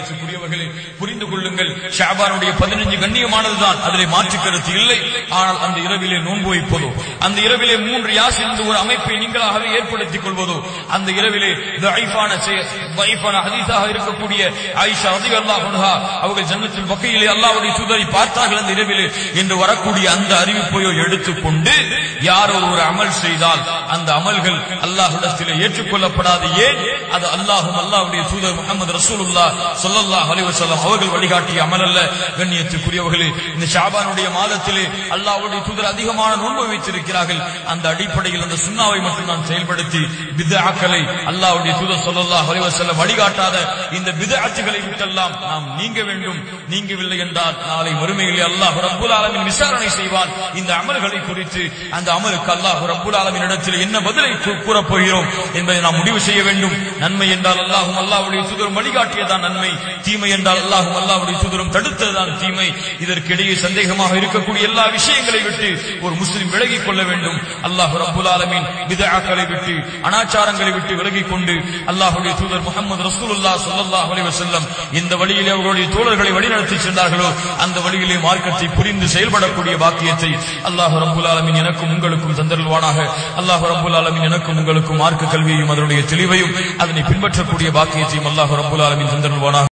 கண்ணியத்துக்குரியவர்களே புரிந்து கொள்ளுங்கள் ஷாபானுடைய பதினஞ்சு கண்ணியமானதுதான் அதிலே மாற்று கருத்து இல்லை ஆனால் அந்த இரவிலே நோன்பு வைப்பதோ அந்த இரவிலே மூன்று யாஸ் என்ற ஒரு அமைப்பை நீங்களாகவே ஏற்படுத்திக் கொள்வதோ அந்த இரவிலே தைஃபான செய- தைஃபான ஹதீஸாக இருக்கக்கூடிய ஆயிஷா ரலியல்லாஹு அன்ஹா அவர்கள் ஜன்னத்தில் வகையிலே அல்லாஹ்வுடைய தூதரை பார்த்தார்கள் அந்த இரவிலே என்று வரக்கூடிய அந்த அறிவிப்பையோ எடுத்துக்கொண்டு யார் ஒரு அமல் செய்தால் அந்த அமல்கள் அல்லாஹ்விடத்திலே ஏற்றுக்கொள்ளப்படாது ஏன் அது அல்லாஹும் அல்லாஹ்வுடைய தூதர் முகமது ரசூலுல்லாஹ் ஸல்லல்லாஹு அலைஹி வஸல்லம் அவர்கள் வழிகாட்டிய அமல் அல்ல கண்ணியத்துக்குரியவர்களே இந்த ஷாபானுடைய மாதத்திலே அல்லாஹ்வுடைய தூதர் அதிகமான நோன்பு வைத்திருக்கிறார்கள் அந்த அடிப்படையில் அந்த சுண்ணாவை மட்டும் நான் செயல்படுத்தி பித்ஆக்களை அல்லாஹ்வுடைய தூதர் ஸல்லல்லாஹு அலைஹி வஸல்லம் வழிகாட்டாத இந்த பித்ஆத்துகளை விட்டெல்லாம் நாம் நீங்க வேண்டும் நீங்கவில்லை என்றால் நாளை மறுமையிலே அல்லாஹ் ரப்புல் ஆலமீன் விசாரணை செய்வான் இந்த அமல்களை குறித்து அந்த அமலுக்கு அல்லாஹ் ரப்புல் ஆலமீன் இடத்தில் என்ன பதிலை கூ- கூறப் போகிறோம் என்பதை நாம் முடிவு செய்ய வேண்டும் நன்மை என்றால் அல்லாஹும் அல்லாஹ்வுடைய தூதரும் வழிகாட்டியதான் நன்மை தீமை என்றால் அல்லாஹும் அல்லாஹ்வுடைய தூதரும் தடுத்ததுதான் தீமை இதற்கிடையே சந்தேகமாக இருக்கக்கூடிய எல்லா விஷயங்களை விட்டு ஒரு முஸ்லிம் விலகிக் கொள்ள வேண்டும் அல்லாஹ் ரப்புல் ஆலமீன் பிதஆக்களை விட்டு அனாச்சாரங்களை விட்டு விலகிக் கொண்டு அல்லாஹ்வுடைய தூதர் முகமது ரசூலுல்லாஹ் ஸல்லல்லாஹு அலைஹி வஸல்லம் இந்த வழியிலே அவர்களுடைய தோழர்களை வழிநடத்தி சென்றார்களோ அந்த வழியிலே மார்க்கத்தை புரிந்து செயல்படக்கூடிய பாக்கியத்தை அல்லாஹ் ரப்புல் ஆலமீன் எனக்கும் உங்களுக்கும் தந்தருள்வானாக அல்லாஹ் ரப்புல் ஆலமீன் எனக்கும் உங்களுக்கும் மார்க்க கல்வியையும் அதனுடைய தெளிவையும் அதனை பின்பற்றக்கூடிய பாக்கியத்தையும் அல்லாஹ் ரப்புல் ஆலமீன் தந்தருள்வானாக